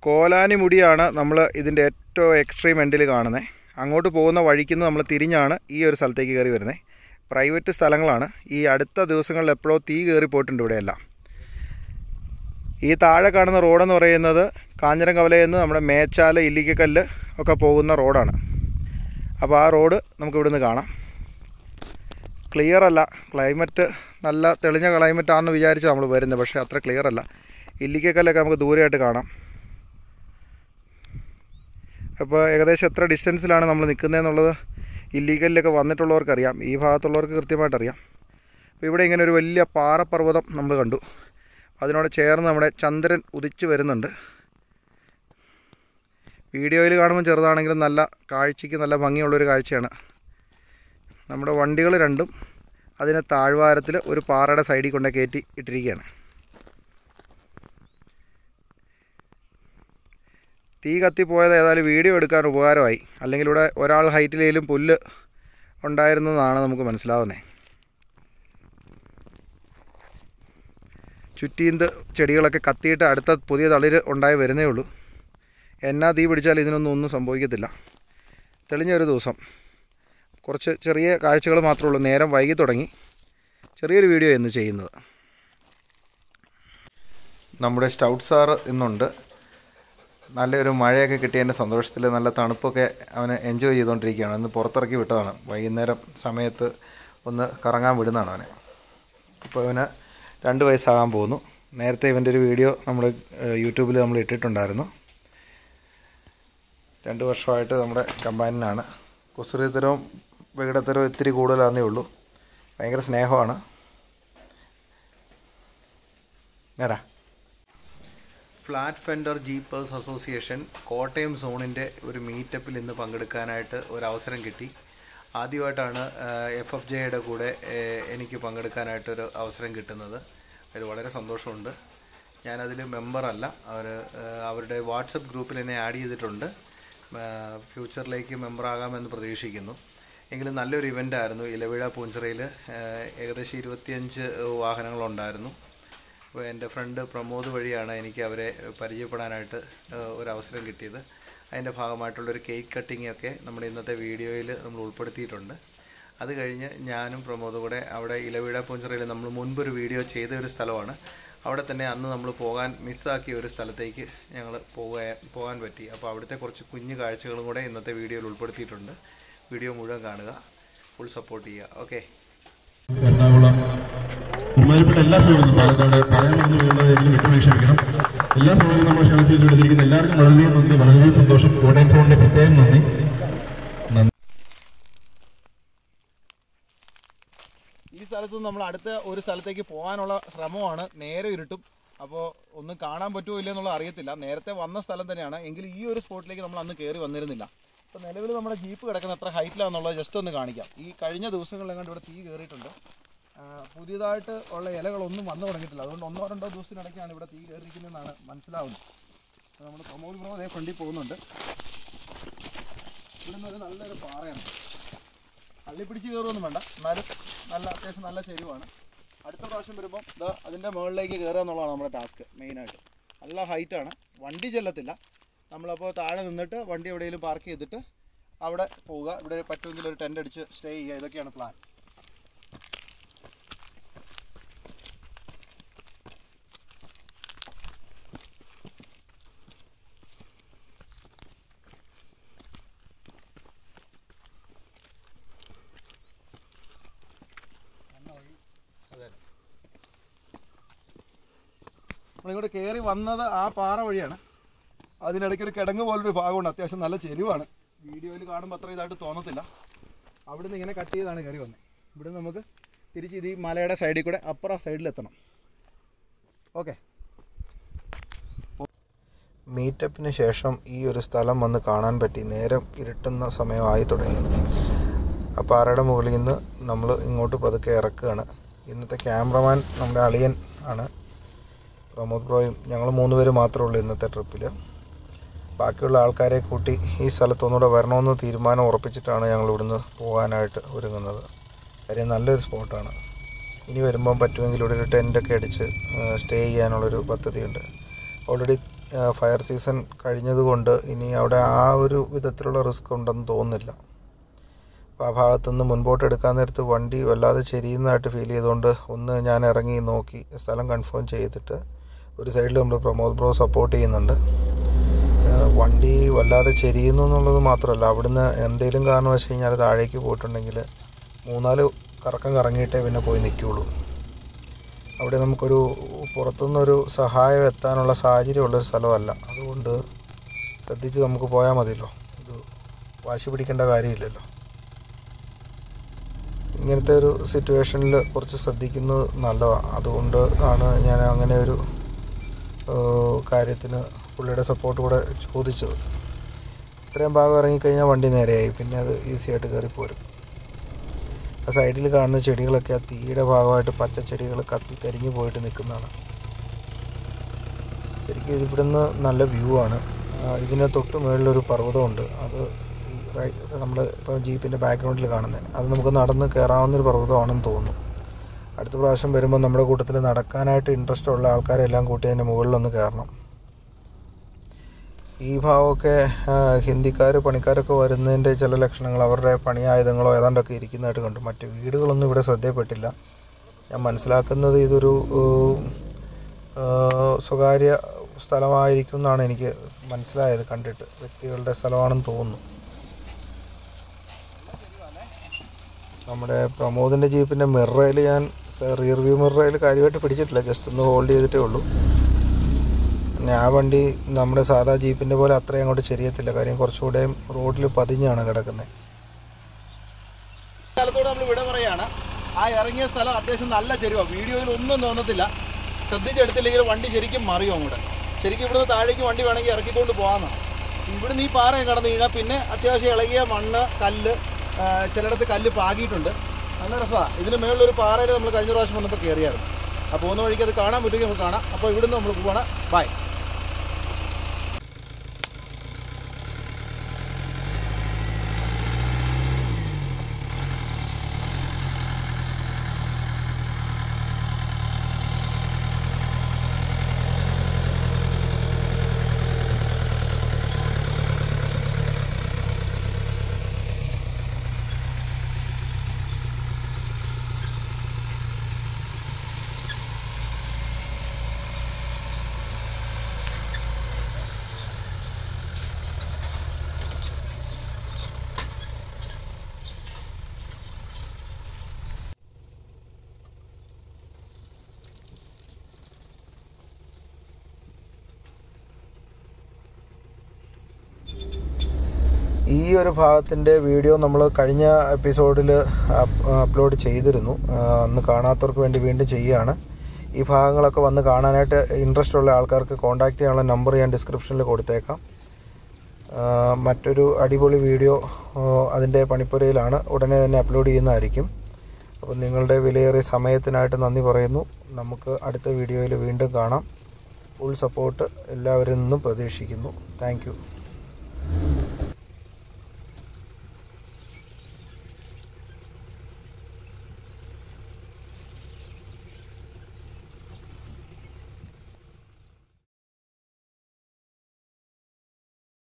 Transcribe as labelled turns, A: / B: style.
A: കോലാനി മുടിയാണ് നമ്മൾ ഇതിൻ്റെ ഏറ്റവും എക്സ്ട്രീം എൻഡിൽ കാണുന്നത് അങ്ങോട്ട് പോകുന്ന വഴിക്കുന്ന നമ്മൾ തിരിഞ്ഞാണ് ഈ ഒരു സ്ഥലത്തേക്ക് കയറി വരുന്നത് പ്രൈവറ്റ് സ്ഥലങ്ങളാണ് ഈ അടുത്ത ദിവസങ്ങളിൽ എപ്പോഴോ തീ കയറി പോയിട്ടുണ്ട് ഇവിടെയെല്ലാം ഈ താഴെ കാണുന്ന റോഡെന്ന് പറയുന്നത് കാഞ്ഞിരം കവലയിൽ നിന്ന് നമ്മുടെ മേച്ചാല ഇല്ലിക്കക്കല്ല് ഒക്കെ പോകുന്ന റോഡാണ് അപ്പോൾ ആ റോഡ് നമുക്ക് ഇവിടുന്ന് കാണാം ക്ലിയർ അല്ല ക്ലൈമറ്റ് നല്ല തെളിഞ്ഞ ക്ലൈമറ്റ് ആണെന്ന് വിചാരിച്ച് നമ്മൾ വരുന്നത് പക്ഷേ അത്ര ക്ലിയർ അല്ല ഇല്ലിക്കക്കല്ലൊക്കെ നമുക്ക് ദൂരെയായിട്ട് കാണാം അപ്പോൾ ഏകദേശം എത്ര ഡിസ്റ്റൻസിലാണ് നമ്മൾ നിൽക്കുന്നതെന്നുള്ളത് ഇല്ലീഗലിലൊക്കെ വന്നിട്ടുള്ളവർക്കറിയാം ഈ ഭാഗത്തുള്ളവർക്ക് കൃത്യമായിട്ട് അറിയാം അപ്പോൾ ഇവിടെ ഇങ്ങനെ ഒരു വലിയ പാറപ്പർവ്വതം നമ്മൾ കണ്ടു അതിനോട് ചേർന്ന് നമ്മുടെ ചന്ദ്രൻ ഉദിച്ചു വരുന്നുണ്ട് വീഡിയോയിൽ കാണുമ്പോൾ ചെറുതാണെങ്കിലും നല്ല കാഴ്ചയ്ക്ക് നല്ല ഭംഗിയുള്ളൊരു കാഴ്ചയാണ് നമ്മുടെ വണ്ടികൾ രണ്ടും അതിന് താഴ്വാരത്തിൽ ഒരു പാറയുടെ സൈഡിൽ കൊണ്ട് കയറ്റി ഇട്ടിരിക്കുകയാണ് തീ കത്തിപ്പോയത് ഏതായാലും വീഡിയോ എടുക്കാൻ ഉപകാരമായി അല്ലെങ്കിൽ ഇവിടെ ഒരാൾ ഹൈറ്റിലേലും പുല്ല് ഉണ്ടായിരുന്നതാണ് നമുക്ക് മനസ്സിലാവുന്നത് ചുറ്റീന്ത് ചെടികളൊക്കെ കത്തിയിട്ട് അടുത്ത പുതിയ തളിര് ഉണ്ടായി വരുന്നേ ഉള്ളൂ എന്നാ തീ പിടിച്ചാൽ ഇതിനൊന്നും ഒന്നും സംഭവിക്കത്തില്ല തെളിഞ്ഞൊരു ദിവസം കുറച്ച് ചെറിയ കാഴ്ചകൾ മാത്രമേ ഉള്ളൂ നേരം വൈകി തുടങ്ങി ചെറിയൊരു വീഡിയോ ഇന്ന് ചെയ്യുന്നത് നമ്മുടെ സ്റ്റൗട്ട് സാറ് ഇന്നുണ്ട് നല്ലൊരു മഴയൊക്കെ കിട്ടിയതിൻ്റെ സന്തോഷത്തിൽ നല്ല തണുപ്പൊക്കെ അവന് എൻജോയ് ചെയ്തുകൊണ്ടിരിക്കുകയാണ് ഇന്ന് പുറത്തിറക്കി വിട്ടതാണ് വൈകുന്നേരം സമയത്ത് ഒന്ന് കറങ്ങാൻ വിടുന്നതാണ് അവനെ ഇപ്പോൾ അവന് രണ്ട് വയസ്സാകാൻ പോകുന്നു നേരത്തെ ഇവൻ്റെ ഒരു വീഡിയോ നമ്മൾ യൂട്യൂബിൽ നമ്മൾ ഇട്ടിട്ടുണ്ടായിരുന്നു രണ്ട് വർഷമായിട്ട് നമ്മുടെ കമ്പാനിനാണ് കുസൃതിത്തരവും വികടത്തരവും ഇത്തിരി കൂടുതലാണെന്നേ ഉള്ളൂ ഭയങ്കര സ്നേഹമാണ് നേടാ flat fender jeepers association Kottayam സോണിൻ്റെ ഒരു മീറ്റപ്പിൽ ഇന്ന് പങ്കെടുക്കാനായിട്ട് ഒരു അവസരം കിട്ടി ആദ്യമായിട്ടാണ് എഫ് എഫ് ജെയുടെ കൂടെ ഏഹ്, എനിക്ക് പങ്കെടുക്കാനായിട്ടൊരു അവസരം കിട്ടുന്നത് അതിൽ വളരെ സന്തോഷമുണ്ട് ഞാനതിൽ മെമ്പറല്ല അവർ അവരുടെ വാട്സപ്പ് ഗ്രൂപ്പിൽ എന്നെ ആഡ് ചെയ്തിട്ടുണ്ട് ഏഹ്, ഫ്യൂച്ചറിലേക്ക് മെമ്പറാകാമെന്ന് പ്രതീക്ഷിക്കുന്നു എങ്കിലും നല്ലൊരു ഇവൻ്റ് ആയിരുന്നു ഇലവിഴ പൂഞ്ചിറയിൽ ഏകദേശം ഇരുപത്തിയഞ്ച് വാഹനങ്ങളുണ്ടായിരുന്നു അപ്പോൾ എൻ്റെ ഫ്രണ്ട് പ്രമോദ് വഴിയാണ് എനിക്ക് അവരെ പരിചയപ്പെടാനായിട്ട് ഏഹ്, ഒരു അവസരം കിട്ടിയത് അതിൻ്റെ ഭാഗമായിട്ടുള്ളൊരു കേക്ക് കട്ടിംഗ് ഒക്കെ നമ്മുടെ ഇന്നത്തെ വീഡിയോയിൽ നമ്മൾ ഉൾപ്പെടുത്തിയിട്ടുണ്ട് അത് കഴിഞ്ഞ് ഞാനും പ്രമോദും കൂടെ അവിടെ ഇലവിഴ പൂഞ്ചിറയിൽ നമ്മൾ മുൻപൊരു വീഡിയോ ചെയ്ത ഒരു സ്ഥലമാണ് അവിടെ തന്നെ അന്ന് നമ്മൾ പോകാൻ മിസ്സാക്കിയ ഒരു സ്ഥലത്തേക്ക് ഞങ്ങൾ പോകാൻ പോകാൻ പറ്റി അപ്പോൾ അവിടുത്തെ കുറച്ച് കുഞ്ഞു കാഴ്ചകളും കൂടെ ഇന്നത്തെ വീഡിയോയിൽ ഉൾപ്പെടുത്തിയിട്ടുണ്ട് വീഡിയോ മുഴുവൻ കാണുക ഫുൾ സപ്പോർട്ട് ചെയ്യുക ഓക്കെ
B: എറണാകുളം ബഹുമാനപ്പെട്ട എല്ലാ സുഹൃത്തുക്കളും പാലക്കാട് പറയാൻ മറന്നുപോയുള്ളതെങ്കിലും വിട്ടുവീഴ്ച ക്ഷമിക്കണം എല്ലാ സുഹൃത്തുക്കളും നമ്മൾ ക്ഷണിച്ച് എടുത്തിരിക്കുന്ന എല്ലാവർക്കും വളരെയധികം നന്ദി വളരെയധികം സന്തോഷം കോട്ടയം സോണിന്റെ പ്രത്യേകം നന്ദി നന്ദി
A: ഈ സ്ഥലത്ത് നിന്ന് നമ്മൾ അടുത്ത ഒരു സ്ഥലത്തേക്ക് പോകാനുള്ള ശ്രമമാണ് നേരെ ഇരുട്ടും അപ്പോൾ ഒന്നും കാണാൻ പറ്റുമോ ഇല്ല എന്നുള്ളത് അറിയത്തില്ല നേരത്തെ വന്ന സ്ഥലം തന്നെയാണ് എങ്കിലും ഈ ഒരു സ്പോട്ടിലേക്ക് നമ്മൾ അന്ന് കയറി വന്നിരുന്നില്ല അപ്പോൾ നിലവിൽ നമ്മുടെ ജീപ്പ് കിടക്കുന്ന എത്ര ഹൈറ്റിലാണെന്നുള്ളത് ജസ്റ്റ് ഒന്ന് കാണിക്കാം ഈ കഴിഞ്ഞ ദിവസങ്ങളിലെങ്ങാണ്ട് ഇവിടെ തീ കയറിയിട്ടുണ്ട് ആ, പുതിയതായിട്ട് ഉള്ള ഇലകളൊന്നും വന്നു തുടങ്ങിയിട്ടില്ല അതുകൊണ്ട് ഒന്നോ രണ്ടോ ദിവസത്തിനിടയ്ക്കാണ് ഇവിടെ തീ കയറിയിരിക്കുന്നതെന്നാണ് മനസ്സിലാവുന്നത് അപ്പോൾ നമ്മൾ പ്രമോദ് പ്രോ അതേ ഫ്രണ്ടിൽ പോകുന്നുണ്ട് ഇവിടെ നിന്ന് ഒരു നല്ലൊരു പാറയാണ് തള്ളി പിടിച്ച് കയറുമൊന്നും വേണ്ട എന്നാലും നല്ല അത്യാവശ്യം നല്ല ചെരുവാണ് അടുത്ത പ്രാവശ്യം വരുമ്പോൾ ഇതാ അതിൻ്റെ മുകളിലേക്ക് കയറുക എന്നുള്ളതാണ് നമ്മുടെ ടാസ്ക് മെയിനായിട്ട് നല്ല ഹൈറ്റാണ് വണ്ടി ചെല്ലത്തില്ല നമ്മളപ്പോൾ താഴെ നിന്നിട്ട് വണ്ടി എവിടെയെങ്കിലും പാർക്ക് ചെയ്തിട്ട് അവിടെ പോവുക ഇവിടെ പറ്റുമെങ്കിൽ ഒരു ടെൻ്റ് അടിച്ച് സ്റ്റേ ചെയ്യുക ഇതൊക്കെയാണ് പ്ലാൻ നമ്മളിങ്ങോട്ട് കയറി വന്നത് ആ പാറ വഴിയാണ് അതിനിടയ്ക്ക് ഒരു കിടങ്ങ് പോലൊരു ഭാഗമുണ്ട് അത്യാവശ്യം നല്ല ചെരുവാണ് വീഡിയോയിൽ കാണുമ്പോൾ അത്ര ഇതായിട്ട് തോന്നത്തില്ല അവിടെ നിന്ന് ഇങ്ങനെ കട്ട് ചെയ്താണ് കയറി വന്നത് ഇവിടെ നമുക്ക് തിരിച്ച് ഇത് ഈ മലയുടെ സൈഡിൽ കൂടെ അപ്പുറം സൈഡിലെത്തണം ഓക്കെ
C: മീറ്റപ്പിന് ശേഷം ഈ ഒരു സ്ഥലം വന്ന് കാണാൻ പറ്റി നേരം ഇരുട്ടുന്ന സമയമായി തുടങ്ങി ആ പാറയുടെ മുകളിൽ നിന്ന് നമ്മൾ ഇങ്ങോട്ട് പതുക്കെ ഇറക്കുകയാണ് ഇന്നത്തെ ക്യാമറമാൻ നമ്മുടെ അളിയൻ ആണ് പ്രമോദ് ബ്രോയും ഞങ്ങൾ മൂന്ന് പേര് മാത്രമേ ഉള്ളൂ ഇന്നത്തെ ട്രിപ്പിൽ ബാക്കിയുള്ള ആൾക്കാരെ കൂട്ടി ഈ സ്ഥലത്തൊന്നുകൂടെ വരണമെന്ന് തീരുമാനം ഉറപ്പിച്ചിട്ടാണ് ഞങ്ങൾ ഇവിടുന്ന് പോകാനായിട്ട് ഒരുങ്ങുന്നത് കാര്യം നല്ലൊരു സ്പോട്ടാണ് ഇനി വരുമ്പം പറ്റുമെങ്കിൽ ഇവിടെ ഒരു ടെൻ്റൊക്കെ അടിച്ച് സ്റ്റേ ചെയ്യാനുള്ളൊരു പദ്ധതിയുണ്ട് ഓൾറെഡി ഫയർ സീസൺ കഴിഞ്ഞതുകൊണ്ട് ഇനി അവിടെ ആ ഒരു വിധത്തിലുള്ള റിസ്ക് ഉണ്ടെന്ന് തോന്നുന്നില്ല അപ്പോൾ ആ ഭാഗത്തുനിന്ന് മുൻപോട്ട് എടുക്കാൻ നേരത്ത് വണ്ടി വല്ലാതെ ചെരിയുന്നതായിട്ട് ഫീൽ ചെയ്തുകൊണ്ട് ഒന്ന് ഞാൻ ഇറങ്ങി നോക്കി സ്ഥലം കൺഫേം ചെയ്തിട്ട് ഒരു സൈഡിൽ നമ്മൾ പ്രമോദ് ബ്രോ സപ്പോർട്ട് ചെയ്യുന്നുണ്ട് ഏഹ് വണ്ടി വല്ലാതെ ചെരിയുന്നു എന്നുള്ളത് മാത്രമല്ല അവിടുന്ന് എന്തെങ്കിലും കാരണം വെച്ച് കഴിഞ്ഞാൽ താഴേക്ക് പോയിട്ടുണ്ടെങ്കിൽ മൂന്നാല് കറക്കം കറങ്ങിയിട്ടേ പിന്നെ പോയി നിൽക്കുകയുള്ളൂ അവിടെ നമുക്കൊരു പുറത്തുനിന്നൊരു സഹായം എത്താനുള്ള സാഹചര്യമുള്ളൊരു സ്ഥലമല്ല അതുകൊണ്ട് ശ്രദ്ധിച്ച് നമുക്ക് പോയാൽ മതിയല്ലോ ഇത് വാശി പിടിക്കേണ്ട കാര്യമില്ലല്ലോ ഇങ്ങനത്തെ ഒരു സിറ്റുവേഷനിൽ കുറച്ച് ശ്രദ്ധിക്കുന്നത് നല്ലതാണ് അതുകൊണ്ട് ആണ് ഞാൻ അങ്ങനെ ഒരു ഏഹ്, കാര്യത്തിന് പുള്ളിയുടെ സപ്പോർട്ട് കൂടെ ചോദിച്ചത് ഇത്രയും ഭാഗം ഇറങ്ങിക്കഴിഞ്ഞാൽ വണ്ടി നേരെയായി പിന്നെ അത് ഈസി ആയിട്ട് കയറിപ്പോരും ആ സൈഡിൽ കാണുന്ന ചെടികളൊക്കെ ആ തീയുടെ ഭാഗമായിട്ട് പച്ച ചെടികൾ കത്തി കരിഞ്ഞു പോയിട്ട് നിൽക്കുന്നതാണ് ശരിക്കും ഇവിടുന്ന് നല്ല വ്യൂ ആണ് ആ, ഇതിന് തൊട്ട് മുകളിലൊരു പർവ്വതമുണ്ട് അത് ഈ റൈ- നമ്മൾ ഇപ്പോൾ ജീപ്പിൻ്റെ ബാക്ക്ഗ്രൗണ്ടിൽ കാണുന്നത് അത് നമുക്ക് നടന്ന് കയറാവുന്നൊരു പർവ്വതമാണെന്ന് തോന്നുന്നു അടുത്ത പ്രാവശ്യം വരുമ്പോൾ നമ്മുടെ കൂട്ടത്തിൽ നടക്കാനായിട്ട് ഇൻട്രസ്റ്റ് ഉള്ള ആൾക്കാരെല്ലാം കൂട്ടി അതിൻ്റെ മുകളിലൊന്ന് കയറണം ഈ ഭാഗമൊക്കെ ഹിന്ദിക്കാർ പണിക്കാരൊക്കെ വരുന്നതിൻ്റെ ചില ലക്ഷണങ്ങൾ അവരുടെ പണിയായുധങ്ങളോ ഏതാണ്ടൊക്കെ ഇരിക്കുന്നതായിട്ട് കണ്ടു മറ്റ് വീടുകളൊന്നും ഇവിടെ ശ്രദ്ധയപ്പെട്ടില്ല ഞാൻ മനസ്സിലാക്കുന്നത് ഇതൊരു ഏഹ്, ഏഹ്, സ്വകാര്യ സ്ഥലമായിരിക്കും എന്നാണ് എനിക്ക് മനസ്സിലായത് കണ്ടിട്ട് വ്യക്തികളുടെ സ്ഥലമാണെന്ന് തോന്നുന്നു നമ്മുടെ പ്രമോദിൻ്റെ ജീപ്പിൻ്റെ മിററയിൽ ഞാൻ റിയർ വ്യൂ മിററയിൽ കാര്യമായിട്ട് പിടിച്ചിട്ടില്ല ജസ്റ്റ് ഒന്ന് ഹോൾഡ് ചെയ്തിട്ടേ ഉള്ളൂ പിന്നെ ആ വണ്ടി നമ്മുടെ സാധാ ജീപ്പിൻ്റെ പോലെ അത്രയും അങ്ങോട്ട് ചെരിയത്തില്ല കാര്യം കുറച്ചുകൂടെ റോഡിൽ പതിഞ്ഞാണ് കിടക്കുന്നത്
D: സ്ഥലത്തോട് നമ്മൾ വിട പറയാണ് ആ ഇറങ്ങിയ സ്ഥലം അത്യാവശ്യം നല്ല ചെരുവാണ് വീഡിയോയിൽ ഒന്നും തോന്നത്തില്ല ശ്രദ്ധിച്ചെടുത്തില്ലെങ്കിൽ വണ്ടി ശരിക്കും മറിയും അങ്ങോട്ട് ശരിക്കും ഇവിടുന്ന് താഴേക്ക് വണ്ടി വേണമെങ്കിൽ ഇറക്കിക്കൊണ്ട് പോകാമെന്നാണ് ഇവിടുന്ന് ഈ പാറയെ കടന്നു കഴിഞ്ഞാൽ പിന്നെ അത്യാവശ്യം ഇളകിയ മണ്ണ് കല്ല് ആ, ചിലയിടത്ത് കല്ല് പാകിയിട്ടുണ്ട് നല്ല രസമാണ് ഇതിന് മേളിലൊരു പാറയിൽ നമ്മൾ കഴിഞ്ഞ പ്രാവശ്യം വന്നപ്പോൾ കയറിയായിരുന്നു അപ്പോൾ പോകുന്ന വഴിക്ക് അത് കാണാൻ പറ്റുമെങ്കിൽ നമുക്ക് കാണാം അപ്പോൾ ഇവിടുന്ന് നമ്മൾ പോവാണ് ബൈ
C: ഈ ഒരു ഭാഗത്തിൻ്റെ വീഡിയോ നമ്മൾ കഴിഞ്ഞ എപ്പിസോഡിൽ അപ്ലോഡ് ചെയ്തിരുന്നു ആ, അന്ന് കാണാത്തവർക്ക് വേണ്ടി വീണ്ടും ചെയ്യുകയാണ് ഈ ഭാഗങ്ങളൊക്കെ വന്ന് കാണാനായിട്ട് ഇൻട്രസ്റ്റ് ഉള്ള ആൾക്കാർക്ക് കോൺടാക്റ്റ് ചെയ്യാനുള്ള നമ്പർ ഞാൻ ഡിസ്ക്രിപ്ഷനിൽ കൊടുത്തേക്കാം ആ, മറ്റൊരു അടിപൊളി വീഡിയോ ആ, അതിൻ്റെ പണിപ്പുരയിലാണ് ഉടനെ തന്നെ അപ്ലോഡ് ചെയ്യുന്നതായിരിക്കും അപ്പോൾ നിങ്ങളുടെ വിലയേറിയ സമയത്തിനായിട്ട് നന്ദി പറയുന്നു നമുക്ക് അടുത്ത വീഡിയോയിൽ വീണ്ടും കാണാം ഫുൾ സപ്പോർട്ട് എല്ലാവരിൽ നിന്നും പ്രതീക്ഷിക്കുന്നു താങ്ക്